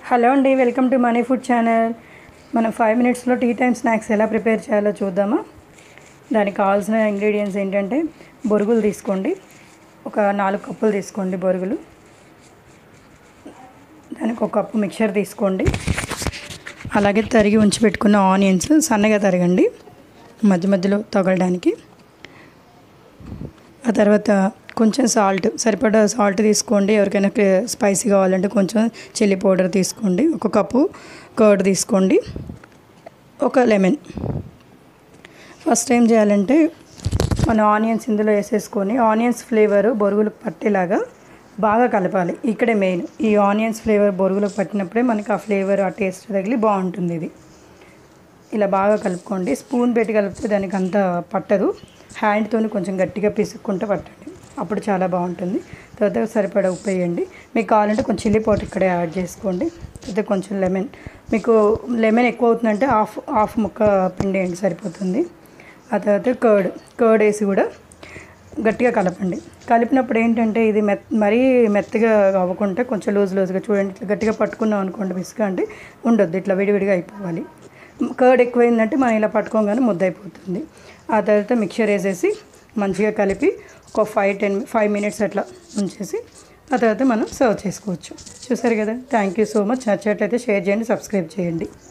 hello అండి welcome to money food channel మనం five మినిట్స్లో టీ టైమ్ స్నాక్స్ ఎలా ప్రిపేర్ చేయాలో చూద్దామా దానికి కావాల్సిన ఇంగ్రీడియంట్స్ ఏంటంటే బొరుగులు తీసుకోండి ఒక నాలుగు కప్పులు తీసుకోండి బొరుగులు దానికి ఒక కప్పు మిక్చర్ తీసుకోండి అలాగే తరిగి ఉంచి పెట్టుకున్న ఆనియన్స్ సన్నగా తరగండి మధ్య మధ్యలో తగలడానికి ఆ తర్వాత కొంచెం సాల్ట్ సరిపడా సాల్ట్ తీసుకోండి ఎవరికైనా స్పైసీ కావాలంటే కొంచెం చిల్లీ పౌడర్ తీసుకోండి ఒక కప్పు కర్డ్ తీసుకోండి ఒక లెమన్ ఫస్ట్ ఏం చేయాలంటే మన ఆనియన్స్ ఇందులో వేసేసుకొని ఆనియన్స్ ఫ్లేవర్ బొరుగులకు పట్టేలాగా బాగా కలపాలి ఇక్కడే మెయిన్ ఈ ఆనియన్స్ ఫ్లేవర్ బొరుగులకు పట్టినప్పుడే మనకి ఆ ఫ్లేవర్ ఆ టేస్ట్ తగిలి బాగుంటుంది ఇది ఇలా బాగా కలుపుకోండి స్పూన్ పెట్టి కలిపితే దానికి అంత పట్టదు హ్యాండ్తో కొంచెం గట్టిగా పిసుక్కుంటూ పట్టండి అప్పుడు చాలా బాగుంటుంది తర్వాత సరిపడా ఉప్పు వేయండి మీకు కావాలంటే కొంచెం చిల్లీ పౌడర్ ఇక్కడే యాడ్ చేసుకోండి తర్వాత కొంచెం లెమన్ మీకు లెమన్ ఎక్కువ అవుతుందంటే హాఫ్ హాఫ్ ముక్క పిండేయండి సరిపోతుంది ఆ తర్వాత కర్డ్ కర్డ్ వేసి కూడా గట్టిగా కలపండి కలిపినప్పుడు ఏంటంటే ఇది మెత్ మరీ మెత్తగా అవ్వకుండా కొంచెం లూజ్ లూజ్గా చూడండి ఇట్లా గట్టిగా పట్టుకున్నాం అనుకోండి బిస్గా అంటే ఉండొద్దు ఇట్లా విడివిడిగా అయిపోవాలి కర్డ్ ఎక్కువైందంటే మనం ఇలా పట్టుకోగానే ముద్ద అయిపోతుంది ఆ తర్వాత మిక్చర్ వేసేసి మంచిగా కలిపి ఒక ఫైవ్ టెన్ ఫైవ్ మినిట్స్ అట్లా ఉంచేసి ఆ తర్వాత మనం సర్వ్ చేసుకోవచ్చు చూసారు కదా థ్యాంక్ యూ సో మచ్ నచ్చినట్లయితే షేర్ చేయండి సబ్స్క్రైబ్ చేయండి